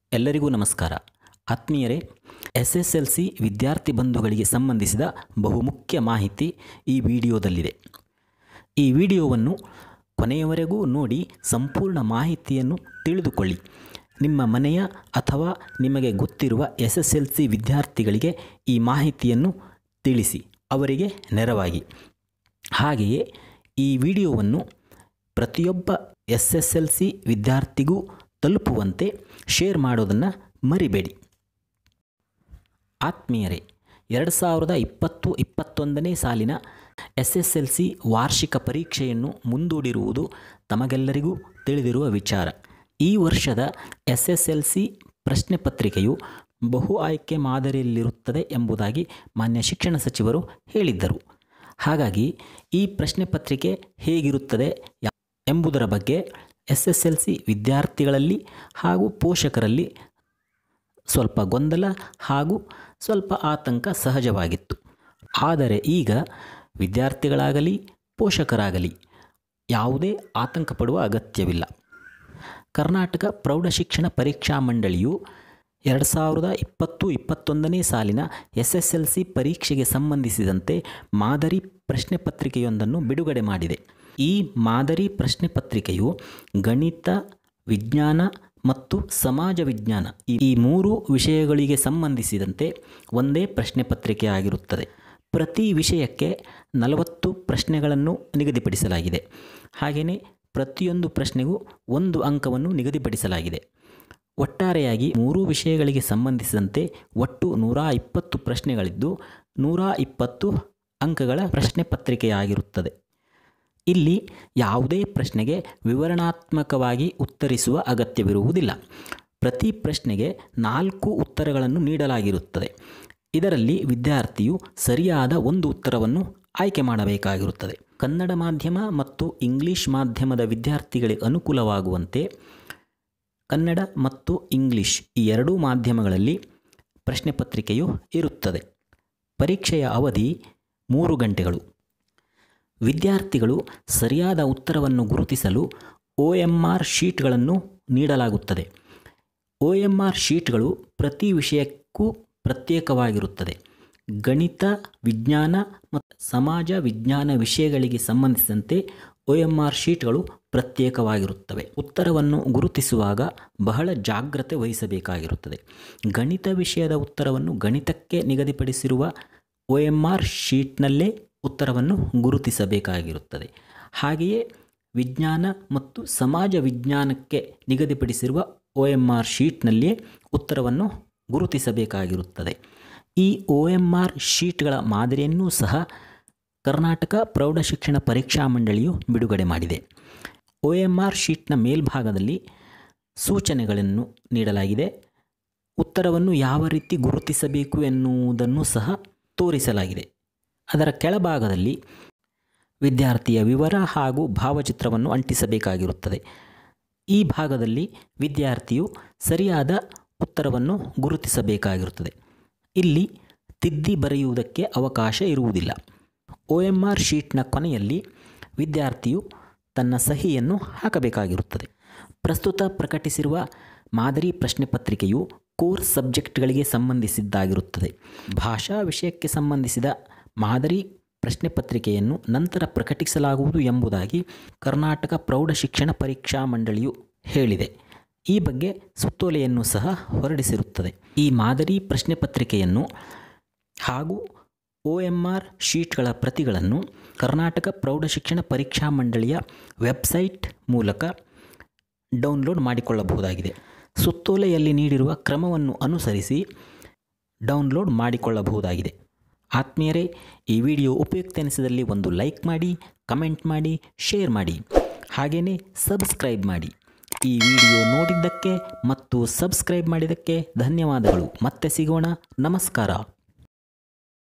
ಎಲ್ಲರಿಗೂ ನಮಸ್ಕಾರ ಆತ್ಮೀಯರೇ ಎಸ್ ಎಸ್ ಎಲ್ ಸಿ ವಿದ್ಯಾರ್ಥಿ ಬಂಧುಗಳಿಗೆ ಸಂಬಂಧಿಸಿದ ಬಹುಮುಖ್ಯ ಮಾಹಿತಿ ಈ ವಿಡಿಯೋದಲ್ಲಿದೆ ಈ ವಿಡಿಯೋವನ್ನು ಕೊನೆಯವರೆಗೂ ನೋಡಿ ಸಂಪೂರ್ಣ ಮಾಹಿತಿಯನ್ನು ತಿಳಿದುಕೊಳ್ಳಿ ನಿಮ್ಮ ಮನೆಯ ಅಥವಾ ನಿಮಗೆ ಗೊತ್ತಿರುವ ಎಸ್ ಎಸ್ ಎಲ್ ಸಿ ವಿದ್ಯಾರ್ಥಿಗಳಿಗೆ ಈ ಮಾಹಿತಿಯನ್ನು ತಿಳಿಸಿ ಅವರಿಗೆ ನೆರವಾಗಿ ಹಾಗೆಯೇ ಈ ವಿಡಿಯೋವನ್ನು ಪ್ರತಿಯೊಬ್ಬ ಎಸ್ ಎಸ್ ಎಲ್ ಸಿ ವಿದ್ಯಾರ್ಥಿಗೂ ತಲುಪುವಂತೆ ಶೇರ್ ಮಾಡೋದನ್ನು ಮರಿಬೇಡಿ ಆತ್ಮೀಯರೇ ಎರಡು ಸಾವಿರದ ಇಪ್ಪತ್ತು ಇಪ್ಪತ್ತೊಂದನೇ ಸಾಲಿನ ಎಸ್ ಎಸ್ ಎಲ್ ಸಿ ವಾರ್ಷಿಕ ಪರೀಕ್ಷೆಯನ್ನು ಮುಂದೂಡಿರುವುದು ತಮಗೆಲ್ಲರಿಗೂ ತಿಳಿದಿರುವ ವಿಚಾರ ಈ ವರ್ಷದ ಎಸ್ ಎಸ್ ಎಲ್ ಸಿ ಪ್ರಶ್ನೆ ಪತ್ರಿಕೆಯು ಬಹು ಆಯ್ಕೆ ಮಾದರಿಯಲ್ಲಿರುತ್ತದೆ ಎಂಬುದಾಗಿ ಮಾನ್ಯ ಶಿಕ್ಷಣ ಸಚಿವರು ಹೇಳಿದ್ದರು ಹಾಗಾಗಿ ಈ ಪ್ರಶ್ನೆ ಪತ್ರಿಕೆ ಹೇಗಿರುತ್ತದೆ ಯಾ- ಎಂಬುದರ ಬಗ್ಗೆ ಎಸ್ ಎಸ್ ಎಲ್ ಸಿ ವಿದ್ಯಾರ್ಥಿಗಳಲ್ಲಿ ಹಾಗೂ ಪೋಷಕರಲ್ಲಿ ಸ್ವಲ್ಪ ಗೊಂದಲ ಹಾಗೂ ಸ್ವಲ್ಪ ಆತಂಕ ಸಹಜವಾಗಿತ್ತು ಆದರೆ ಈಗ ವಿದ್ಯಾರ್ಥಿಗಳಾಗಲಿ ಪೋಷಕರಾಗಲಿ ಯಾವುದೇ ಆತಂಕ ಪಡುವ ಅಗತ್ಯವಿಲ್ಲ ಕರ್ನಾಟಕ ಪ್ರೌಢಶಿಕ್ಷಣ ಪರೀಕ್ಷಾ ಮಂಡಳಿಯು ಎರಡು ಸಾವಿರದ ಇಪ್ಪತ್ತು ಇಪ್ಪತ್ತೊಂದನೇ ಸಾಲಿನ ಎಸ್ ಎಸ್ ಎಲ್ ಸಿ ಪರೀಕ್ಷೆಗೆ ಸಂಬಂಧಿಸಿದಂತೆ ಮಾದರಿ ಪ್ರಶ್ನೆ ಪತ್ರಿಕೆಯೊಂದನ್ನು ಬಿಡುಗಡೆ ಮಾಡಿದೆ ಈ ಮಾದರಿ ಪ್ರಶ್ನೆ ಪತ್ರಿಕೆಯು ಗಣಿತ ವಿಜ್ಞಾನ ಮತ್ತು ಸಮಾಜ ವಿಜ್ಞಾನ ಈ ಈ ಮೂರು ವಿಷಯಗಳಿಗೆ ಸಂಬಂಧಿಸಿದಂತೆ ಒಂದೇ ಪ್ರಶ್ನೆ ಪತ್ರಿಕೆ ಆಗಿರುತ್ತದೆ ಪ್ರತಿ ವಿಷಯಕ್ಕೆ ನಲವತ್ತು ಪ್ರಶ್ನೆಗಳನ್ನು ನಿಗದಿಪಡಿಸಲಾಗಿದೆ ಹಾಗೆಯೇ ಪ್ರತಿಯೊಂದು ಪ್ರಶ್ನೆಗೂ ಒಂದು ಅಂಕವನ್ನು ನಿಗದಿಪಡಿಸಲಾಗಿದೆ ಒಟ್ಟಾರೆಯಾಗಿ ಮೂರೂ ವಿಷಯಗಳಿಗೆ ಸಂಬಂಧಿಸಿದಂತೆ ಒಟ್ಟು ನೂರ ಇಪ್ಪತ್ತು ಪ್ರಶ್ನೆಗಳಿದ್ದು ನೂರ ಇಪ್ಪತ್ತು ಅಂಕಗಳ ಪ್ರಶ್ನೆ ಪತ್ರಿಕೆಯಾಗಿರುತ್ತದೆ ಇಲ್ಲಿ ಯಾವುದೇ ಪ್ರಶ್ನೆಗೆ ವಿವರಣಾತ್ಮಕವಾಗಿ ಉತ್ತರಿಸುವ ಅಗತ್ಯವಿರುವುದಿಲ್ಲ ಪ್ರತಿ ಪ್ರಶ್ನೆಗೆ ನಾಲ್ಕು ಉತ್ತರಗಳನ್ನು ನೀಡಲಾಗಿರುತ್ತದೆ ಇದರಲ್ಲಿ ವಿದ್ಯಾರ್ಥಿಯು ಸರಿಯಾದ ಒಂದು ಉತ್ತರವನ್ನು ಆಯ್ಕೆ ಮಾಡಬೇಕಾಗಿರುತ್ತದೆ ಕನ್ನಡ ಮಾಧ್ಯಮ ಮತ್ತು ಇಂಗ್ಲಿಷ್ ಮಾಧ್ಯಮದ ವಿದ್ಯಾರ್ಥಿಗಳಿಗೆ ಅನುಕೂಲವಾಗುವಂತೆ ಕನ್ನಡ ಮತ್ತು ಇಂಗ್ಲಿಷ್ ಈ ಎರಡೂ ಮಾಧ್ಯಮಗಳಲ್ಲಿ ಪ್ರಶ್ನೆ ಪತ್ರಿಕೆಯು ಇರುತ್ತದೆ ಪರೀಕ್ಷೆಯ ಅವಧಿ ಮೂರು ಗಂಟೆಗಳು ವಿದ್ಯಾರ್ಥಿಗಳು ಸರಿಯಾದ ಉತ್ತರವನ್ನು ಗುರುತಿಸಲು ಒ ಎಮ್ ಆರ್ ಶೀಟ್ಗಳನ್ನು ನೀಡಲಾಗುತ್ತದೆ ಒ ಎಮ್ ಆರ್ ಶೀಟ್ಗಳು ಪ್ರತಿ ವಿಷಯಕ್ಕೂ ಪ್ರತ್ಯೇಕವಾಗಿರುತ್ತದೆ ಗಣಿತ ವಿಜ್ಞಾನ ಮತ್ತು ಸಮಾಜ ವಿಜ್ಞಾನ ವಿಷಯಗಳಿಗೆ ಸಂಬಂಧಿಸಿದಂತೆ ಒ ಎಮ್ ಆರ್ ಶೀಟ್ಗಳು ಪ್ರತ್ಯೇಕವಾಗಿರುತ್ತವೆ ಉತ್ತರವನ್ನು ಗುರುತಿಸುವಾಗ ಬಹಳ ಜಾಗ್ರತೆ ವಹಿಸಬೇಕಾಗಿರುತ್ತದೆ ಗಣಿತ ವಿಷಯದ ಉತ್ತರವನ್ನು ಗಣಿತಕ್ಕೆ ನಿಗದಿಪಡಿಸಿರುವ ಒ ಎಮ್ ಆರ್ ಶೀಟ್ನಲ್ಲೇ ಉತ್ತರವನ್ನು ಗುರುತಿಸಬೇಕಾಗಿರುತ್ತದೆ ಹಾಗೆಯೇ ವಿಜ್ಞಾನ ಮತ್ತು ಸಮಾಜ ವಿಜ್ಞಾನಕ್ಕೆ ನಿಗದಿಪಡಿಸಿರುವ ಒ ಎಮ್ ಆರ್ ಶೀಟ್ನಲ್ಲಿಯೇ ಉತ್ತರವನ್ನು ಗುರುತಿಸಬೇಕಾಗಿರುತ್ತದೆ ಈ ಒ ಎಮ್ ಆರ್ ಶೀಟ್ಗಳ ಮಾದರಿಯನ್ನೂ ಸಹ ಕರ್ನಾಟಕ ಪ್ರೌಢಶಿಕ್ಷಣ ಪರೀಕ್ಷಾ ಮಂಡಳಿಯು ಬಿಡುಗಡೆ ಮಾಡಿದೆ ಒ ಎಮ್ ಆರ್ ಶೀಟ್ನ ಮೇಲ್ಭಾಗದಲ್ಲಿ ಸೂಚನೆಗಳನ್ನು ನೀಡಲಾಗಿದೆ ಉತ್ತರವನ್ನು ಯಾವ ರೀತಿ ಗುರುತಿಸಬೇಕು ಎನ್ನುವುದನ್ನು ಸಹ ತೋರಿಸಲಾಗಿದೆ ಅದರ ಕೆಳಭಾಗದಲ್ಲಿ ವಿದ್ಯಾರ್ಥಿಯ ವಿವರ ಹಾಗೂ ಭಾವಚಿತ್ರವನ್ನು ಅಂಟಿಸಬೇಕಾಗಿರುತ್ತದೆ ಈ ಭಾಗದಲ್ಲಿ ವಿದ್ಯಾರ್ಥಿಯು ಸರಿಯಾದ ಉತ್ತರವನ್ನು ಗುರುತಿಸಬೇಕಾಗಿರುತ್ತದೆ ಇಲ್ಲಿ ತಿದ್ದಿ ಬರೆಯುವುದಕ್ಕೆ ಅವಕಾಶ ಇರುವುದಿಲ್ಲ ಒ ಎಮ್ ಆರ್ ಶೀಟ್ನ ಕೊನೆಯಲ್ಲಿ ವಿದ್ಯಾರ್ಥಿಯು ತನ್ನ ಸಹಿಯನ್ನು ಹಾಕಬೇಕಾಗಿರುತ್ತದೆ ಪ್ರಸ್ತುತ ಪ್ರಕಟಿಸಿರುವ ಮಾದರಿ ಪ್ರಶ್ನೆ ಪತ್ರಿಕೆಯು ಕೋರ್ಸ್ ಸಬ್ಜೆಕ್ಟ್ಗಳಿಗೆ ಸಂಬಂಧಿಸಿದ್ದಾಗಿರುತ್ತದೆ ಭಾಷಾ ವಿಷಯಕ್ಕೆ ಸಂಬಂಧಿಸಿದ ಮಾದರಿ ಪ್ರಶ್ನೆ ಪತ್ರಿಕೆಯನ್ನು ನಂತರ ಪ್ರಕಟಿಸಲಾಗುವುದು ಎಂಬುದಾಗಿ ಕರ್ನಾಟಕ ಪ್ರೌಢಶಿಕ್ಷಣ ಪರೀಕ್ಷಾ ಮಂಡಳಿಯು ಹೇಳಿದೆ ಈ ಬಗ್ಗೆ ಸುತ್ತೋಲೆಯನ್ನು ಸಹ ಹೊರಡಿಸಿರುತ್ತದೆ ಈ ಮಾದರಿ ಪ್ರಶ್ನೆ ಪತ್ರಿಕೆಯನ್ನು ಹಾಗೂ ಒ ಎಮ್ ಆರ್ ಶೀಟ್ಗಳ ಪ್ರತಿಗಳನ್ನು ಕರ್ನಾಟಕ ಪ್ರೌಢಶಿಕ್ಷಣ ಪರೀಕ್ಷಾ ಮಂಡಳಿಯ ವೆಬ್ಸೈಟ್ ಮೂಲಕ ಡೌನ್ಲೋಡ್ ಮಾಡಿಕೊಳ್ಳಬಹುದಾಗಿದೆ ಸುತ್ತೋಲೆಯಲ್ಲಿ ನೀಡಿರುವ ಕ್ರಮವನ್ನು ಅನುಸರಿಸಿ ಡೌನ್ಲೋಡ್ ಮಾಡಿಕೊಳ್ಳಬಹುದಾಗಿದೆ ಆತ್ಮೀಯರೇ ಈ ವಿಡಿಯೋ ಉಪಯುಕ್ತ ಎನಿಸಿದಲ್ಲಿ ಒಂದು ಲೈಕ್ ಮಾಡಿ ಕಮೆಂಟ್ ಮಾಡಿ ಶೇರ್ ಮಾಡಿ ಹಾಗೆಯೇ ಸಬ್ಸ್ಕ್ರೈಬ್ ಮಾಡಿ ಈ ವಿಡಿಯೋ ನೋಡಿದ್ದಕ್ಕೆ ಮತ್ತು ಸಬ್ಸ್ಕ್ರೈಬ್ ಮಾಡಿದ್ದಕ್ಕೆ ಧನ್ಯವಾದಗಳು ಮತ್ತೆ ಸಿಗೋಣ ನಮಸ್ಕಾರ